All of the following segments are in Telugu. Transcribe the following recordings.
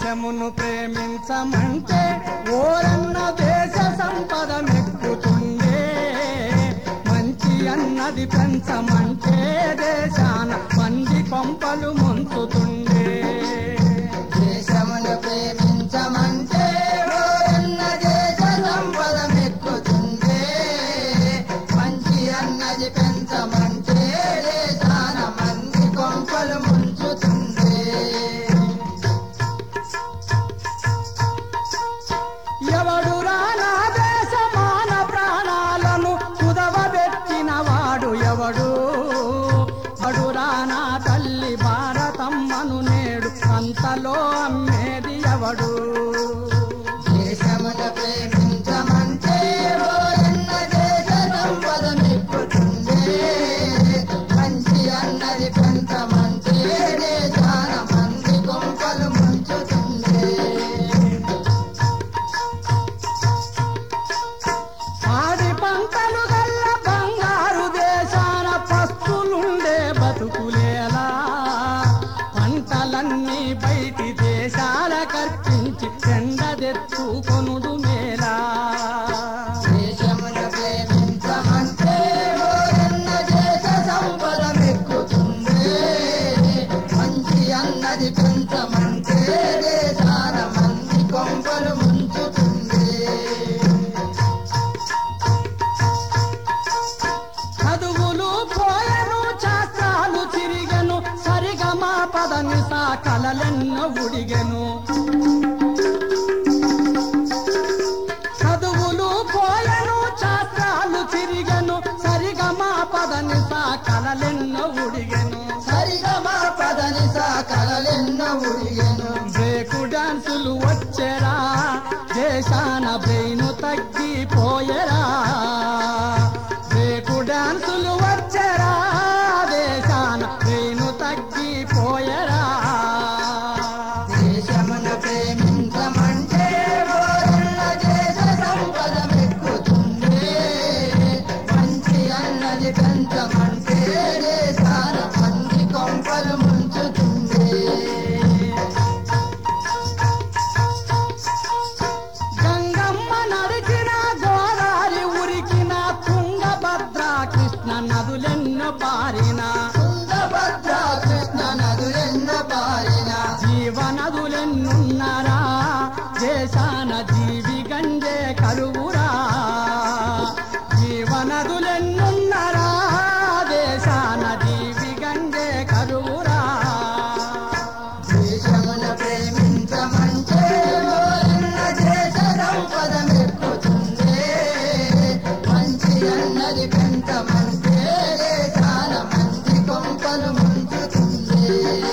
దేశమును ప్రేమించమంటే ఓరన్న దేశ సంపద మెక్కుతుండే మంచి అన్నది పెంచమంటే దేశాన మంది కొంపలు ముంచుతుండే దేశమును ప్రేమించమంటే ఓరన్న దేశ సంపద మెక్కుతుందే మంచి అన్నది పెంచమంటే దేశాన మంది కొంపలు ముంచుతుందే ఎవడు రానా దేశమాన ప్రాణాలను కుదవబెట్టిన వాడు ఎవడు అడు రానా తల్లి భారతమ్మను నేడు అంతలో అమ్మేది ఎవడు దేశమును ప్రేమించమంటే ఓరన్న దేశ సంపద మెక్కుతుందే మంచి అన్నది పెంచమంటే దేశాన మంది కొంపలు ముంచుతుందే ఆడి పంటలు గల్ల బంగారు దేశాన పస్తులుండే బతుకులేలా పంటలన్నీ బయటి దేశాల కర్పించి చెండదెత్తుకొనుడు మేలా దేశమును ప్రేమించమంటే ఓరన్న దేశ సంపద మెక్కుతుందే మంచి అన్నది పెంచమంటే దేశాన మంది కొంపలు ముంచుతుంది చదువులు పోయను శాస్త్రాలు తిరిగెను సరిగమా పదని సా కలలెన్నో ఉడిగెను చదువులు పోయను శాస్త్రాలు తిరిగెను సరిగమా పదని సా కలలెన్నో ఉడిగెను సరిగమా పదని కలలెన్నో ఉడిగెను బ్రేకు డాన్సులు వచ్చెరా దేశాన బ్రెయిన్ తగ్గిపోయెరా బ్రేకు డాన్సులు వచ్చెరా దేశాన బ్రెయిన్ తగ్గిపోయెరా దేశమును ప్రేమించమంటే ఓరన్న దేశ సంపద మెక్కుతుందే మంచి అన్నది పెంచమంటే దేశాన మంది కొంపలు ముంచుతుంది గంగమ్మ నడిచిన గోదారి ఉరికిన తుంగభద్ర కృష్ణ నదులెన్నో పారిన తుంగభద్ర కృష్ణ నదులెన్న పారిన జీవనదులెన్నున్నరా దేశాన జీవి గంజే కరువురా జీవనదులెన్నున్నరా దేశాన జీవి గంజే కరువురా దేశమును ప్రేమించమంటే ఓరన్న దేశ సంపద మెక్కుతుందే మంచి అన్నది పెంచమంటే దేశాన మంచి కొంపలు ముంచుతుంది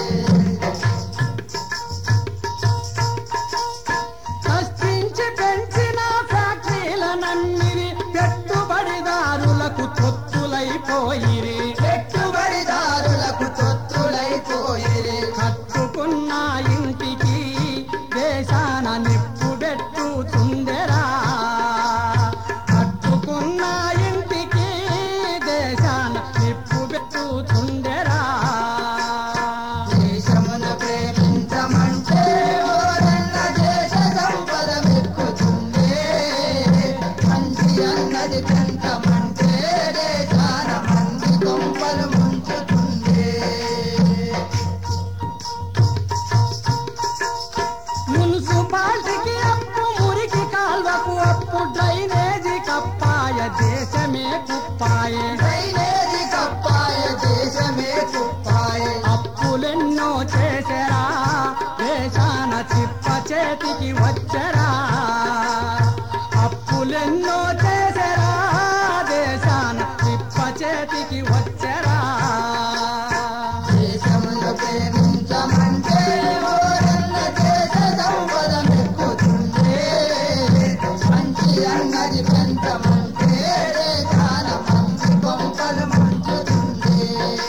కష్టించి పెంచిన ఫ్యాక్టరీలనన్నిరి పెట్టుబడిదారులకు తొత్తులైపోయిరి పెట్టుబడిదారులకు తొత్తులైపోయిరి కట్టుకున్న ఇంటికి దేశాన నిప్పు పెట్టుతుందెరా కట్టుకున్న ఇంటికి దేశాన నిప్పు పెట్టుతుందెరా దేశమును ప్రేమించమంటే ఓరన్న దేశ సంపద మెక్కుతుందే మంచి అన్నది పెంచమంటే దేశాన మంది కొంపలు ముంచుతుంది మున్సిపాలిటీకి అప్పు మురికి కాల్వకు అప్పు డ్రైనేజీ కప్పాయ దేశమే కుప్పాయే డ్రైనేజీ కప్పాయ దేశమే కుప్పాయ అప్పులెన్నో చేసరా దేశాన చిప్ప చేతికి వచ్చరా అప్పులెన్నో చేసరా దేశాన చిప్ప చేతికి వచ్చరా దేశమును ప్రేమించమంటే ఓరన్న దేశ సంపద మెక్కుతుందే మంచి అన్నది పెంచమంటే దేశాన మంచి కొంపలు ముంచుతుంది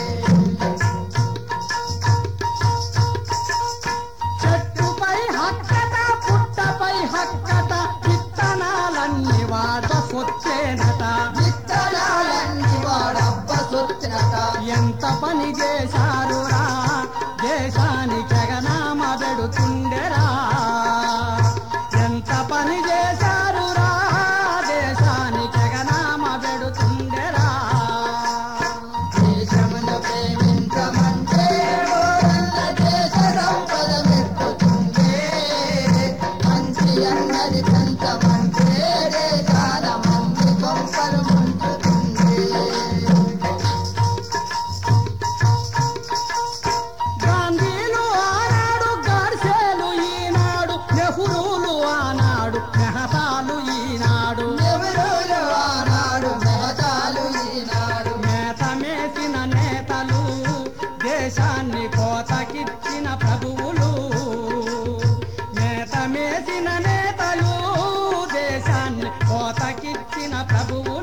చెట్టుపై హక్కట పుట్టపై హక్కట విత్తనాలన్నీ వాడ సొచ్చేనట విత్తనాలన్నీ వాడబ్బ సొచ్చినట ఎంత పని చేశారురా దేశానికి జగనామ పెడుతుండెరా వచ్చిన ప్రభువు